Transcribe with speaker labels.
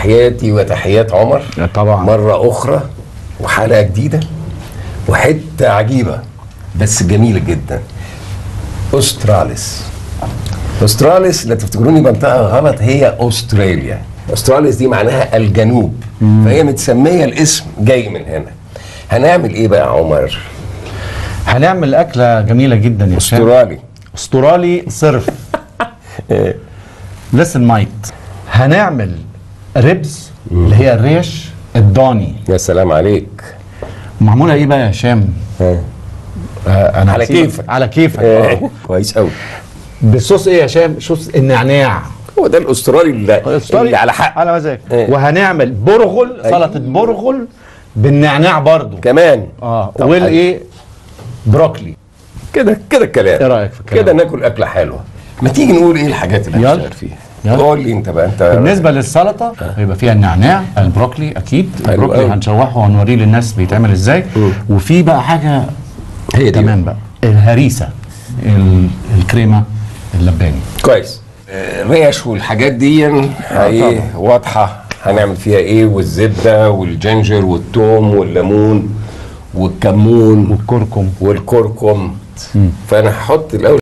Speaker 1: تحياتي وتحيات عمر
Speaker 2: طبعا
Speaker 1: مرة أخرى وحلقة جديدة وحتة عجيبة بس جميلة جدا أستراليس أستراليس لا تفتكروني منطقة غلط هي أستراليا أستراليس دي معناها الجنوب فهي متسمية الاسم جاي من هنا هنعمل إيه بقى يا عمر؟
Speaker 2: هنعمل اكله جميله جدا يا هشام
Speaker 1: أسترالي
Speaker 2: استرالي صرف
Speaker 1: إيه.
Speaker 2: لسن مايت هنعمل ريبز اللي هي الريش الضاني
Speaker 1: يا سلام عليك
Speaker 2: معموله ايه بقى يا هشام
Speaker 1: ها.
Speaker 2: آه انا
Speaker 1: على
Speaker 2: هسيبك-
Speaker 1: كيفك.
Speaker 2: على كيفك
Speaker 1: إيه.
Speaker 2: آه.
Speaker 1: كويس قوي
Speaker 2: بالصوص ايه يا هشام صوص النعناع
Speaker 1: هو ده الأسترالي اللي, اللي على حق
Speaker 2: على مزاج
Speaker 1: إيه.
Speaker 2: وهنعمل برغل سلطه برغل بالنعناع برضو
Speaker 1: كمان
Speaker 2: اه
Speaker 1: طب
Speaker 2: والايه بروكلي
Speaker 1: كده كده الكلام
Speaker 2: إيه رأيك في الكلام؟
Speaker 1: كده ناكل اكله حلوه ما تيجي نقول ايه الحاجات اللي
Speaker 2: يلا.
Speaker 1: هنشتغل فيها
Speaker 2: يلا.
Speaker 1: قول لي انت بقى انت
Speaker 2: بالنسبه للسلطه هيبقى فيها النعناع البروكلي اكيد
Speaker 1: حلو
Speaker 2: البروكلي
Speaker 1: أوي.
Speaker 2: هنشوحه وهنوريه للناس بيتعمل ازاي وفي بقى حاجه
Speaker 1: هي دي
Speaker 2: تمام بقى الهريسه ال- الكريمه اللباني
Speaker 1: كويس آه، الريش والحاجات دي هي واضحه هنعمل فيها ايه والزبده والجنجر والثوم والليمون والكمون
Speaker 2: والكركم
Speaker 1: والكركم فانا هحط الاول